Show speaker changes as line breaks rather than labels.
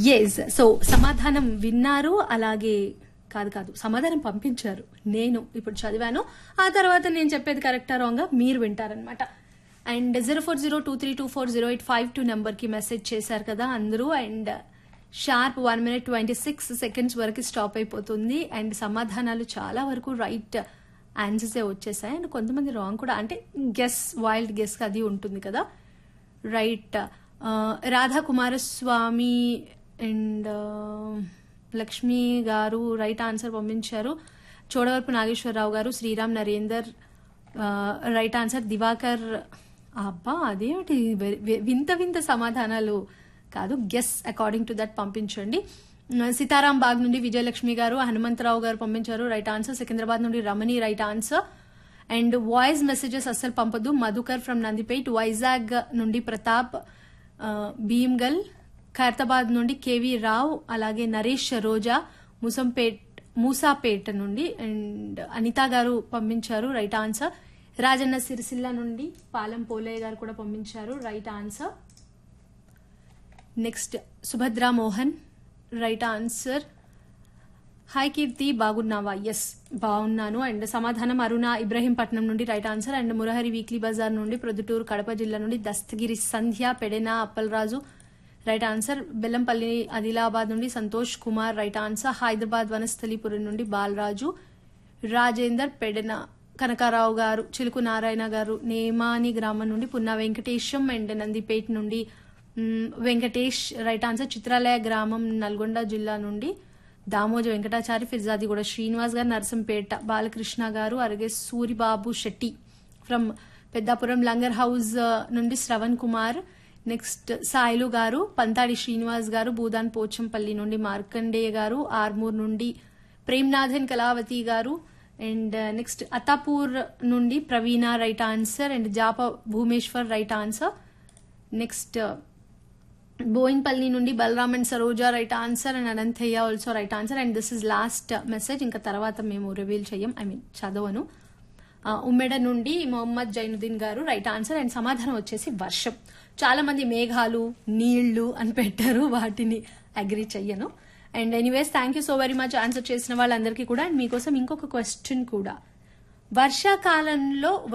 yes so సమాధానం విన్నారు అలాగే కాదు కాదు సమాధానం పంపించారు నేను ఇప్పుడు చదివాను ఆ తర్వాత నేను చెప్పేది కరెక్టా రాంగా మీరు వింటారనమాట and zero four zero two three two four zero eight five two నెంబర్కి మెసేజ్ చేశారు కదా అందరూ and sharp one minute twenty six seconds వరకు స్టాప్ అయిపోతుంది అండ్ సమాధానాలు చాలా వరకు రైట్ ఆన్సర్సే వచ్చేసాయి అండ్ కొంతమంది రాంగ్ కూడా అంటే గెస్ వైల్డ్ గెస్ అది ఉంటుంది కదా right Radha Kumaraswamy and Lakshmi garu right answer పంపించారు చోడవరపు నాగేశ్వరరావు గారు శ్రీరామ్ నరేందర్ రైట్ ఆన్సర్ దివాకర్ అబ్బా అదేమిటి వె- వె- వింత వింత సమాధానాలు కాదు గెస్ అకార్డింగ్ టు దట్ పంపించండి సీతారాం బాగ్ నుండి విజయలక్ష్మి గారు హనుమంతరావు గారు పంపించారు రైట్ ఆన్సర్ సికింద్రాబాద్ నుండి Ramani right answer and voice messages అస్సలు పంపదు మధుకర్ ఫ్రమ్ నందిపేట్ వైజాగ్ నుండి ప్రతాప్ ఆ, భీమ్గల్ ఖైరతాబాద్ నుండి కేవీ రావు అలాగే నరేష్ రోజా ముసంపేట్ మూసాపేట నుండి అండ్ అనిత గారు పంపించారు రైట్ ఆన్సర్ రాజన్న సిరిసిల్ల నుండి పాలెం పోలయ్య గారు కూడా పంపించారు right answer next Subhadra Mohan right answer hi Keerthi బాగున్నావా ఎస్ బాగున్నాను అండ్ సమాధానం అరుణ ఇబ్రహీంపట్నం నుండి right answer and Murahari weekly బజార్ నుండి ప్రొద్దుటూరు కడప జిల్లా నుండి దస్తగిరి సంధ్య పెడెన అప్పలరాజు రైట్ ఆన్సర్ బెల్లంపల్లి ఆదిలాబాద్ నుండి సంతోష్ కుమార్ రైట్ ఆన్సర్ హైదరాబాద్ వనస్థలిపురం నుండి బాలరాజు రాజేందర్ పెడెన కనకారావు గారు చిలుకు నారాయణ గారు నేమాని గ్రామం నుండి పున్న వెంకటేశం అండ్ నందిపేట్ నుండి మ్, వెంకటేష్ రైట్ ఆన్సర్ చిత్రాలయ గ్రామం నల్గొండ జిల్లా నుండి దామోజ వెంకటాచారి ఫిర్జాది కూడా శ్రీనివాస్ గారు నరసంపేట బాలకృష్ణ గారు అలాగే సూరిబాబు శెట్టి ఫ్రమ్ పెద్దాపురం లంగర్ హౌస్ ఆ, నుండి శ్రవణ్ కుమార్ నెక్స్ట్ సాయిలు గారు పంతాడి శ్రీనివాస్ గారు భూదాన్ పోచంపల్లి నుండి మార్కండేయ గారు ఆర్మూర్ నుండి ప్రేమ్నాథన్ కళావతి గారు అండ్ నెక్స్ట్ అతాపూర్ నుండి Praveena right answer and Japa Bhumeshwar right answer next Bowenpally నుండి Balaram and Saroja right answer and Anantaiah also right answer and this is last message ఇంకా తర్వాత మేము రివీల్ చెయ్యం ఐ మీన్ చదవను ఆ, ఉమ్మెడ నుండి మొహమ్మద్ జైనుద్దీన్ గారు రైట్ ఆన్సర్ అండ్ సమాధానం వచ్చేసి వర్షం చాలా మంది మేఘాలు నీళ్లు అని పెట్టారు వాటిని అగ్రి చెయ్యను and anyways thank you so very much answer చేసిన వాళ్ళందరికీ కూడా అండ్ మీకోసం ఇంకొక క్వశ్చన్ కూడా వర్షాకాలంలో